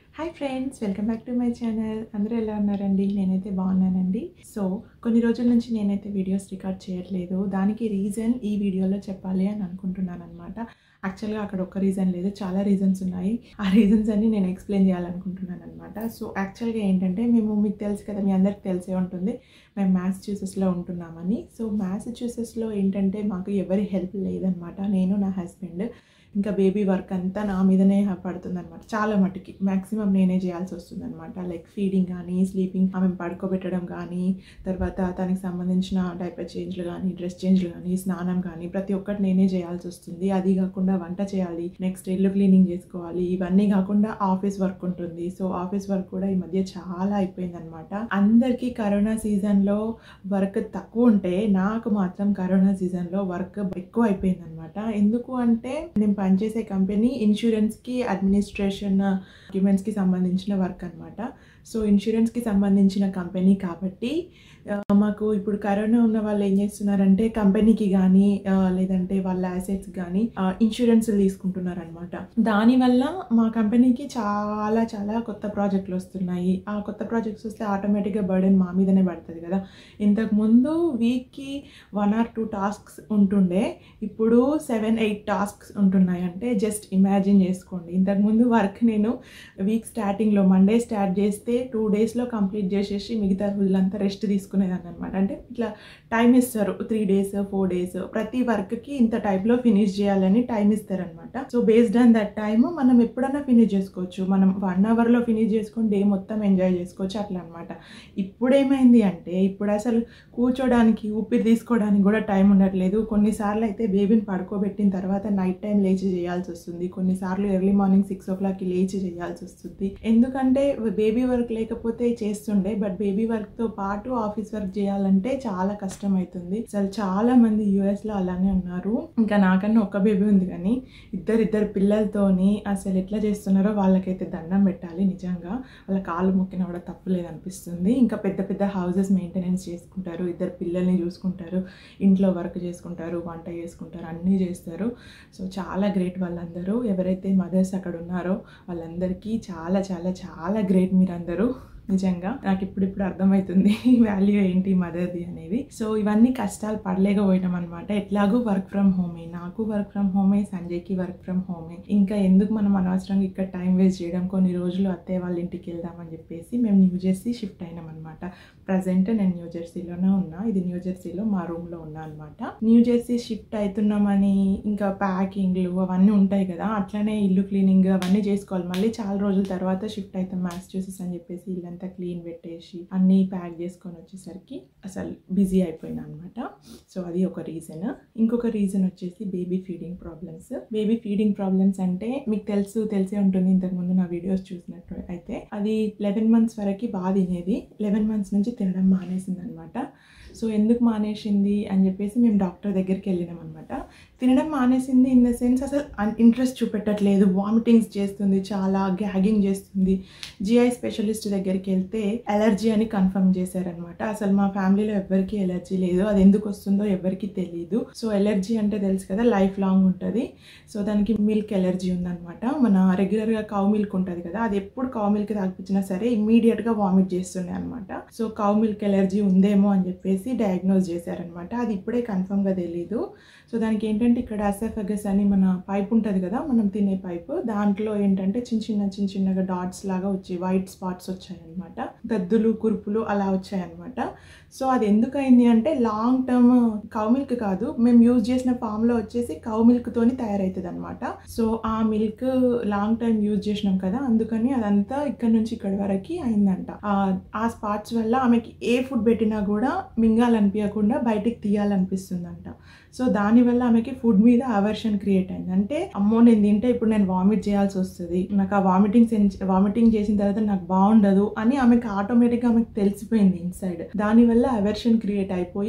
hi friends welcome back to my channel అందరూ ఎలా ఉన్నారండి నేనైతే బాగున్నానండి సో కొన్ని రోజుల నుంచి నేనైతే వీడియోస్ రికార్డ్ చేయట్లేదు దానికి రీజన్ ఈ వీడియోలో చెప్పాలి అని అనుకుంటున్నాను అనమాట యాక్చువల్గా అక్కడ ఒక్క రీజన్ లేదు చాలా రీజన్స్ ఉన్నాయి ఆ రీజన్స్ అన్ని నేను ఎక్స్ప్లెయిన్ చేయాలనుకుంటున్నాను అనమాట సో యాక్చువల్గా ఏంటంటే మేము మీకు తెలుసు కదా మీ అందరికి తెలిసే ఉంటుంది మేము మ్యాథ్స్యూసెస్లో ఉంటున్నామని సో మ్యాథ్స్యూసెస్లో ఏంటంటే మాకు ఎవరి హెల్ప్ లేదనమాట నేను నా హస్బెండ్ ఇంకా బేబీ వర్క్ అంతా నా మీదనే పడుతుంది అనమాట చాలా మటుకి మ్యాక్సిమం నేనే చేయాల్సి వస్తుంది అనమాట లైక్ ఫీడింగ్ కానీ స్లీపింగ్ ఆమె పడుకోబెట్టడం కానీ తర్వాత తనకి సంబంధించిన డైపర్ చేంజ్లు కానీ డ్రెస్ చేంజ్లు కానీ స్నానం కానీ ప్రతి ఒక్కటి నేనే చేయాల్సి వస్తుంది అది కాకుండా వంట చేయాలి నెక్స్ట్ ఇల్లు క్లీనింగ్ చేసుకోవాలి ఇవన్నీ కాకుండా ఆఫీస్ వర్క్ ఉంటుంది సో ఆఫీస్ వర్క్ కూడా ఈ మధ్య చాలా అయిపోయింది అనమాట అందరికీ కరోనా సీజన్లో వర్క్ తక్కువ ఉంటే నాకు మాత్రం కరోనా సీజన్లో వర్క్ ఎక్కువ అయిపోయింది అనమాట ఎందుకు అంటే నేను పనిచేసే కంపెనీ ఇన్సూరెన్స్కి అడ్మినిస్ట్రేషన్ డాక్యుమెంట్స్కి సంబంధించిన వర్క్ అనమాట సో ఇన్సూరెన్స్కి సంబంధించిన కంపెనీ కాబట్టి ఆ, మాకు ఇప్పుడు కరోనా ఉన్న వాళ్ళు ఏం చేస్తున్నారంటే కంపెనీకి కానీ ఆ, లేదంటే వాళ్ళ అసెట్స్ కానీ ఇన్సూరెన్స్ తీసుకుంటున్నారు అనమాట దానివల్ల మా కంపెనీకి చాలా చాలా కొత్త ప్రాజెక్టులు వస్తున్నాయి ఆ కొత్త ప్రాజెక్ట్స్ వస్తే ఆటోమేటిక్గా బర్డెన్ మా మీదనే పడుతుంది కదా ఇంతకు ముందు వీక్కి వన్ ఆర్ టూ టాస్క్స్ ఉంటుండే ఇప్పుడు సెవెన్ ఎయిట్ టాస్క్స్ ఉంటున్నాయి అంటే జస్ట్ ఇమాజిన్ చేసుకోండి ఇంతకుముందు వర్క్ నేను వీక్ స్టార్టింగ్లో మండే స్టార్ట్ చేస్తే టూ డేస్లో కంప్లీట్ చేసేసి మిగతా రోజులంతా రెస్ట్ తీసుకునేదాన్ని అనమాట అంటే ఇట్లా టైం ఇస్తారు త్రీ డేస్ ఫోర్ డేస్ ప్రతి వర్క్కి ఇంత టైంలో ఫినిష్ చేయాలని టైం ఇస్తారనమాట so based on that time మనం ఎప్పుడైనా ఫినిష్ చేసుకోవచ్చు మనం వన్ అవర్లో ఫినిష్ చేసుకొని డే మొత్తం ఎంజాయ్ చేసుకోవచ్చు అట్లా అనమాట ఇప్పుడు ఏమైంది అంటే ఇప్పుడు అసలు కూర్చోడానికి ఊపిరి తీసుకోవడానికి కూడా టైం ఉండట్లేదు కొన్నిసార్లు అయితే బేబీని పడుకోబెట్టిన తర్వాత నైట్ టైం లేచి చేయాల్సి వస్తుంది కొన్నిసార్లు ఎర్లీ మార్నింగ్ సిక్స్ ఓ క్లాక్కి లేచి చేయాల్సి వస్తుంది ఎందుకంటే బేబీ వర్క్ లేకపోతే చేస్తుండే బట్ బేబీ వర్క్తో పాటు ఆఫీస్ వర్క్ చేయాలంటే చాలా కష్టం అవుతుంది అసలు చాలా మంది యూఎస్లో అలానే ఉన్నారు ఇంకా నాకన్నా ఒక్క బేబీ ఉంది కానీ ఇద్దరు ఇద్దరు పిల్లలతోని అసలు ఎట్లా చేస్తున్నారో వాళ్ళకైతే దండం పెట్టాలి నిజంగా వాళ్ళ కాళ్ళు మొక్కిన కూడా తప్పు లేదనిపిస్తుంది ఇంకా పెద్ద పెద్ద హౌసెస్ మెయింటెనెన్స్ చేసుకుంటారు ఇద్దరు పిల్లల్ని చూసుకుంటారు ఇంట్లో వర్క్ చేసుకుంటారు వంట చేసుకుంటారు అన్నీ చేస్తారు సో చాలా గ్రేట్ వాళ్ళందరూ ఎవరైతే మదర్స్ అక్కడ ఉన్నారో వాళ్ళందరికీ చాలా చాలా చాలా గ్రేట్ మీరందరూ నిజంగా నాకు ఇప్పుడు ఇప్పుడు అర్థమవుతుంది వాల్యూ ఏంటి మదర్ది అనేది సో ఇవన్నీ కష్టాలు పడలేకపోయినాం అనమాట ఎట్లాగూ వర్క్ ఫ్రమ్ హోమే నాకు వర్క్ ఫ్రమ్ హోమే సంజయ్కి వర్క్ ఫ్రమ్ హోమే ఇంకా ఎందుకు మనం అనవసరంగా ఇక్కడ టైం వేస్ట్ చేయడం కొన్ని రోజులు అత్తయ్య వాళ్ళ ఇంటికి వెళ్దామని చెప్పేసి మేము న్యూ జెర్సీ షిఫ్ట్ అయినాం అనమాట ప్రజెంట్ నేను న్యూ జెర్సీలోనే ఉన్నా ఇది న్యూ జెర్సీలో మా రూమ్లో ఉన్నా అనమాట న్యూ జెర్సీ షిఫ్ట్ అవుతున్నామని ఇంకా ప్యాకింగ్లు అవన్నీ ఉంటాయి కదా అట్లనే ఇల్లు క్లీనింగ్ అవన్నీ చేసుకోవాలి మళ్ళీ చాలా రోజుల తర్వాత షిఫ్ట్ అవుతాం మ్యాథ్స్యూసెస్ అని చెప్పేసి ఇల్లంతా క్లీన్ పెట్టేసి అన్నీ ప్యాక్ చేసుకొని వచ్చేసరికి అసలు బిజీ అయిపోయినా అనమాట సో అది ఒక రీజన్ ఇంకొక రీజన్ వచ్చేసి baby feeding problems baby feeding problems అంటే మీకు తెలుసు తెలిసే ఉంటుంది ఇంతకుముందు నా వీడియోస్ చూసినట్టు అయితే అది లెవెన్ మంత్స్ వరకు బాగా తినేది లెవెన్ మంత్స్ నుంచి తినడం మానేసింది అనమాట సో ఎందుకు మానేసింది అని చెప్పేసి మేము డాక్టర్ దగ్గరికి వెళ్ళినాం అనమాట తినడం మానేసింది ఇన్ ద సెన్స్ అసలు ఇంట్రెస్ట్ చూపెట్టట్లేదు వామిటింగ్స్ చేస్తుంది చాలా గ్యాగింగ్ చేస్తుంది జిఐ స్పెషలిస్ట్ దగ్గరికి వెళ్తే అలర్జీ అని కన్ఫర్మ్ చేశారనమాట అసలు మా ఫ్యామిలీలో ఎవరికి ఎలర్జీ లేదు అది ఎందుకు వస్తుందో ఎవరికి తెలియదు సో ఎలర్జీ అంటే తెలుసు కదా లైఫ్ లాంగ్ ఉంటుంది సో దానికి మిల్క్ ఎలర్జీ ఉందన్నమాట మన రెగ్యులర్గా కౌ మిల్క్ ఉంటుంది కదా అది ఎప్పుడు కౌ మిల్క్ తాగిపించినా సరే ఇమ్మీడియట్గా వామిట్ చేస్తుండే అనమాట సో కౌ మిల్క్ ఎలర్జీ ఉందేమో అని చెప్పేసి డయాగ్నోస్ చేశారనమాట అది ఇప్పుడే కన్ఫర్మ్గా తెలీదు సో దానికి ఏంటంటే ఇక్కడ అసెఫగస్ అని మన పైప్ ఉంటుంది కదా మనం తినే పైప్ దాంట్లో ఏంటంటే చిన్న చిన్న చిన్న చిన్నగా డాట్స్ లాగా వచ్చాయి వైట్ స్పాట్స్ వచ్చాయన్నమాట దద్దులు కురుపులు అలా వచ్చాయన్నమాట సో అది ఎందుకు అయింది అంటే లాంగ్ టర్మ్ కౌ మిల్క్ కాదు మేము యూజ్ చేసిన ఫామ్లో వచ్చేసి కౌ మిల్క్తోని తయారవుతుంది అనమాట సో ఆ మిల్క్ లాంగ్ టైం యూజ్ చేసినాం కదా అందుకని అదంతా ఇక్కడ నుంచి ఇక్కడ వరకు అయిందంట ఆ- ఆ స్పాట్స్ వల్ల ఆమెకి ఏ ఫుడ్ పెట్టినా కూడా మింగాలనిపించకుండా బయటికి తీయాలనిపిస్తుందంట సో దానివల్ల ఆమెకి ఫుడ్ మీద అవర్షన్ క్రియేట్ అయింది అంటే అమ్మో నేను తింటే ఇప్పుడు నేను వామిట్ చేయాల్సి వస్తుంది నాకు ఆ వామిటింగ్ వామిటింగ్ చేసిన తర్వాత నాకు బాగుండదు అని ఆమెకి ఆటోమేటిక్గా ఆమెకు తెలిసిపోయింది ఇన్సైడ్ దానివల్ల అవర్షన్ క్రియేట్ అయిపోయి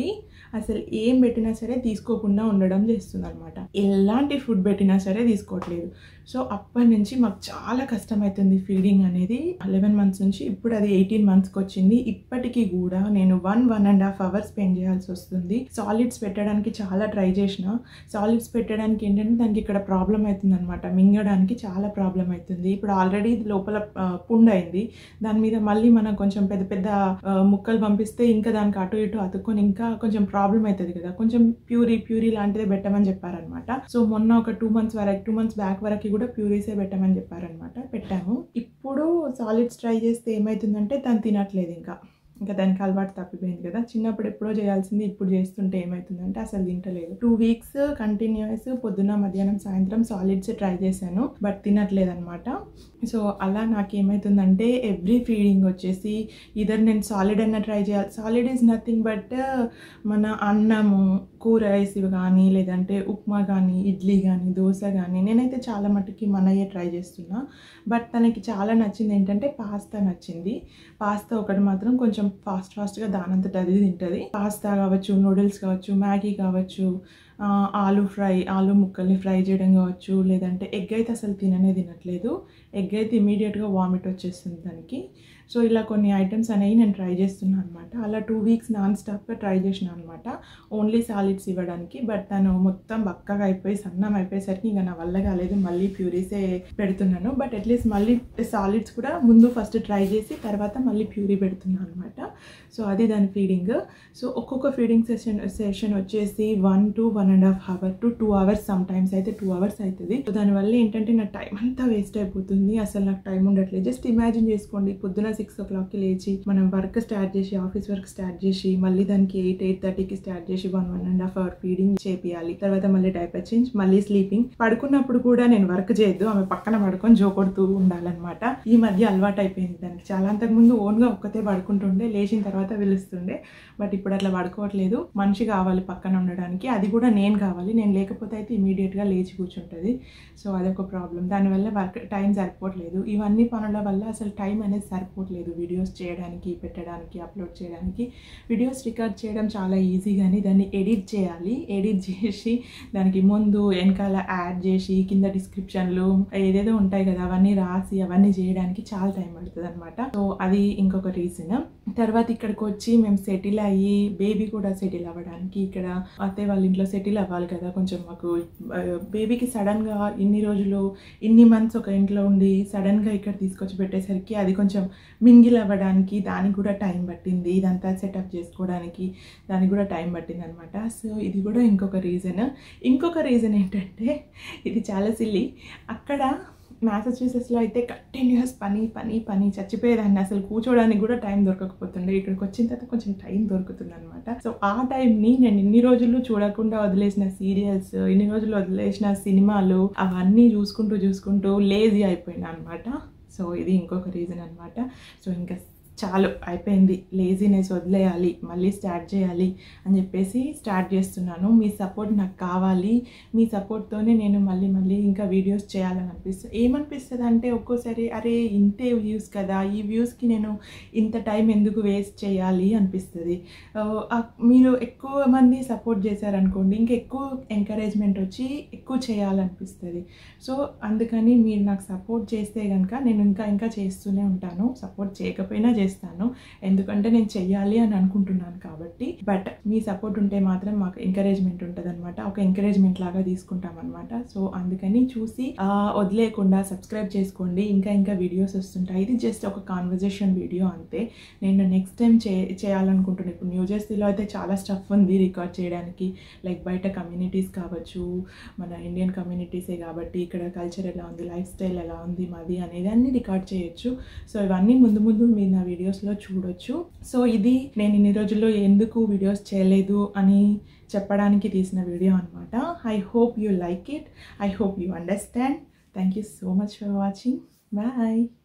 అసలు ఏం పెట్టినా సరే తీసుకోకుండా ఉండడం చేస్తుంది అనమాట ఎలాంటి ఫుడ్ పెట్టినా సరే తీసుకోవట్లేదు సో అప్పటి నుంచి మాకు చాలా కష్టమవుతుంది ఫీడింగ్ అనేది లెవెన్ మంత్స్ నుంచి ఇప్పుడు అది ఎయిటీన్ మంత్స్కి వచ్చింది ఇప్పటికీ కూడా నేను one one and half hours spend చేయాల్సి వస్తుంది సాలిడ్స్ పెట్టడానికి చాలా ట్రై చేసిన సాలిడ్స్ పెట్టడానికి ఏంటంటే దానికి ఇక్కడ ప్రాబ్లం అవుతుంది అనమాట మింగడానికి చాలా ప్రాబ్లం అవుతుంది ఇప్పుడు ఆల్రెడీ లోపల ఆ, పుండు అయింది దాని మీద మళ్ళీ మనం కొంచెం పెద్ద పెద్ద ఆ, ముక్కలు పంపిస్తే ఇంకా దానికి అటు ఇటు అతుక్కొని ఇంకా కొంచెం ప్రాబ్లం అవుతుంది కదా కొంచెం ప్యూరీ ప్యూరీ లాంటిదే పెట్టమని చెప్పారనమాట సో మొన్న ఒక టూ మంత్స్ వరకు టూ మంత్స్ బ్యాక్ వరకు కూడా ప్యూరీసే పెట్టమని చెప్పారనమాట పెట్టాము ఇప్పుడు సాలిడ్స్ ట్రై చేస్తే ఏమవుతుందంటే దాన్ని తినట్లేదు ఇంకా ఇంకా దానికి అలవాటు తప్పిపోయింది కదా చిన్నప్పుడు ఎప్పుడో చేయాల్సింది ఇప్పుడు చేస్తుంటే ఏమవుతుందంటే అసలు తింటలేదు టూ వీక్స్ కంటిన్యూస్ పొద్దున మధ్యాహ్నం సాయంత్రం సాలిడ్స్ ట్రై చేశాను బట్ తినట్లేదు అనమాట సో అలా నాకు ఏమవుతుందంటే ఎవ్రీ ఫీడింగ్ వచ్చేసి ఇదర్ నేను సాలిడ్ అన్న ట్రై చేయాలి సాలిడ్ ఈజ్ నథింగ్ బట్ మన అన్నము కూర రైస్ ఇవి కానీ లేదంటే ఉప్మా కానీ ఇడ్లీ కానీ దోశ కానీ నేనైతే చాలా మటుకి మనయ్యే ట్రై చేస్తున్నా బట్ తనకి చాలా నచ్చింది ఏంటంటే పాస్తా నచ్చింది పాస్తా ఒకటి మాత్రం కొంచెం ఫాస్ట్ ఫాస్ట్గా దానంతట అది తింటుంది పాస్తా కావచ్చు నూడిల్స్ కావచ్చు మ్యాగీ కావచ్చు ఆ, ఆలు ఫ్రై ఆలు ముక్కల్ని ఫ్రై చేయడం కావచ్చు లేదంటే ఎగ్ అయితే అసలు తిననే తినట్లేదు ఎగ్ అయితే ఇమీడియట్గా వామిట్ వచ్చేస్తుంది దానికి సో ఇలా కొన్ని ఐటమ్స్ అనేవి నేను ట్రై చేస్తున్నాను అనమాట అలా టూ వీక్స్ నాన్ స్టాప్గా ట్రై చేసిన అనమాట ఓన్లీ సాలిడ్స్ ఇవ్వడానికి బట్ తను మొత్తం బక్కగా అయిపోయి సన్నం అయిపోయేసరికి ఇంకా నా వల్ల కాలేదు మళ్ళీ ప్యూరీసే పెడుతున్నాను బట్ అట్లీస్ట్ మళ్ళీ సాలిడ్స్ కూడా ముందు ఫస్ట్ ట్రై చేసి తర్వాత మళ్ళీ ప్యూరీ పెడుతున్నాను అనమాట సో అది దాని ఫీడింగ్ సో ఒక్కొక్క ఫీడింగ్ సెషన్ సెషన్ వచ్చేసి one to one and half hour to two hours sometimes అయితే టూ అవర్స్ అవుతుంది సో దానివల్ల ఏంటంటే నా టైం అంతా వేస్ట్ అయిపోతుంది అసలు నాకు టైం ఉండట్లేదు జస్ట్ ఇమాజిన్ చేసుకోండి పొద్దున సిక్స్ ఓ క్లాక్కి లేచి మనం వర్క్ స్టార్ట్ చేసి ఆఫీస్ వర్క్ స్టార్ట్ చేసి మళ్ళీ దానికి ఎయిట్ ఎయిట్ థర్టీకి స్టార్ట్ చేసి one one and half hour feeding చేపియాలి తర్వాత మళ్ళీ డైపర్ చేంజ్ మళ్ళీ స్లీపింగ్ పడుకున్నప్పుడు కూడా నేను వర్క్ చేయొద్దు ఆమె పక్కన పడుకొని జో కొడుతూ ఉండాలన్నమాట ఈ మధ్య అలవాటు అయిపోయింది దానికి చాలా అంతకుముందు ఓన్గా ఒక్కతే పడుకుంటుండే లేచిన తర్వాత పిలుస్తుండే బట్ ఇప్పుడు అట్లా పడుకోవట్లేదు మనిషి కావాలి పక్కన ఉండడానికి అది కూడా నేను కావాలి నేను లేకపోతే అయితే ఇమీడియట్గా లేచి కూర్చుంటుంది సో అదొక ప్రాబ్లం దానివల్ల వర్క్ టైం సరిపోవట్లేదు ఇవన్నీ పనుల వల్ల అసలు టైం అనేది సరిపోవట్లేదు వీడియోస్ చేయడానికి పెట్టడానికి అప్లోడ్ చేయడానికి వీడియోస్ రికార్డ్ చేయడం చాలా ఈజీ కానీ దాన్ని ఎడిట్ చేయాలి ఎడిట్ చేసి దానికి ముందు వెనకాల యాడ్ చేసి కింద డిస్క్రిప్షన్లు ఏదేదో ఉంటాయి కదా అవన్నీ రాసి అవన్నీ చేయడానికి చాలా టైం పడుతుంది అనమాట సో అది ఇంకొక రీజన్ తర్వాత ఇక్కడికి వచ్చి మేము సెటిల్ అయ్యి బేబీ కూడా సెటిల్ అవ్వడానికి ఇక్కడ అత్తయ్య వాళ్ళ ఇంట్లో సెటిల్ అవ్వాలి కదా కొంచెం మాకు బేబీకి సడన్గా ఇన్ని రోజులు ఇన్ని మంత్స్ ఒక ఇంట్లో ఉండి సడన్గా ఇక్కడ తీసుకొచ్చి పెట్టేసరికి అది కొంచెం మింగిల్ అవ్వడానికి దానికి కూడా టైం పట్టింది ఇదంతా సెటప్ చేసుకోవడానికి దానికి కూడా టైం పట్టింది అనమాట సో ఇది కూడా ఇంకొక రీజన్ ఇంకొక రీజన్ ఏంటంటే ఇది చాలా సిల్లి అక్కడ మ్యాసచ్యూసెస్లో అయితే కంటిన్యూస్ పని పని పని చచ్చిపోయేదాన్ని అసలు కూర్చోడానికి కూడా టైం దొరకకపోతుండే ఇక్కడికి వచ్చిన తర్వాత కొంచెం టైం దొరుకుతుంది అనమాట సో ఆ టైంని నేను ఇన్ని రోజులు చూడకుండా వదిలేసిన సీరియల్స్ ఇన్ని రోజులు వదిలేసిన సినిమాలు అవన్నీ చూసుకుంటూ చూసుకుంటూ లేజీ అయిపోయినా అనమాట సో ఇది ఇంకొక రీజన్ అనమాట సో ఇంకా చాలు అయిపోయింది లేజీనెస్ వదిలేయాలి మళ్ళీ స్టార్ట్ చేయాలి అని చెప్పేసి స్టార్ట్ చేస్తున్నాను మీ సపోర్ట్ నాకు కావాలి మీ సపోర్ట్తోనే నేను మళ్ళీ మళ్ళీ ఇంకా వీడియోస్ చేయాలని అనిపిస్తుంది ఏమనిపిస్తుంది అంటే ఒక్కోసారి అరే ఇంతే వ్యూస్ కదా ఈ వ్యూస్కి నేను ఇంత టైం ఎందుకు వేస్ట్ చేయాలి అనిపిస్తుంది ఆ, ఆ, మీరు ఎక్కువ మంది సపోర్ట్ చేశారనుకోండి ఇంకా ఎక్కువ ఎంకరేజ్మెంట్ వచ్చి ఎక్కువ చేయాలనిపిస్తుంది సో అందుకని మీరు నాకు సపోర్ట్ చేస్తే కనుక నేను ఇంకా ఇంకా చేస్తూనే ఉంటాను సపోర్ట్ చేయకపోయినా చేస్తాను ఎందుకంటే నేను చెయ్యాలి అని అనుకుంటున్నాను కాబట్టి బట్ మీ సపోర్ట్ ఉంటే మాత్రం మాకు ఎంకరేజ్మెంట్ ఉంటుంది అనమాట ఒక ఎంకరేజ్మెంట్ లాగా తీసుకుంటాం అనమాట సో అందుకని చూసి ఆ, వదిలేయకుండా సబ్స్క్రైబ్ చేసుకోండి ఇంకా ఇంకా వీడియోస్ వస్తుంటాయి ఇది జస్ట్ ఒక కాన్వర్జేషన్ వీడియో అంతే నేను నెక్స్ట్ టైం చే చేయాలనుకుంటున్నాను ఇప్పుడు న్యూ జెర్సీలో అయితే చాలా స్టఫ్ ఉంది రికార్డ్ చేయడానికి లైక్ బయట కమ్యూనిటీస్ కావచ్చు మన ఇండియన్ కమ్యూనిటీసే కాబట్టి ఇక్కడ కల్చర్ ఎలా ఉంది లైఫ్ స్టైల్ ఎలా ఉంది మాది అనేది అన్ని రికార్డ్ చేయొచ్చు సో ఇవన్నీ ముందు ముందు మీరు నా వీడియోస్లో చూడొచ్చు సో ఇది నేను ఇన్ని రోజుల్లో ఎందుకు వీడియోస్ చేయలేదు అని చెప్పడానికి తీసిన వీడియో అనమాట I hope you like it I hope you understand thank you so much for watching bye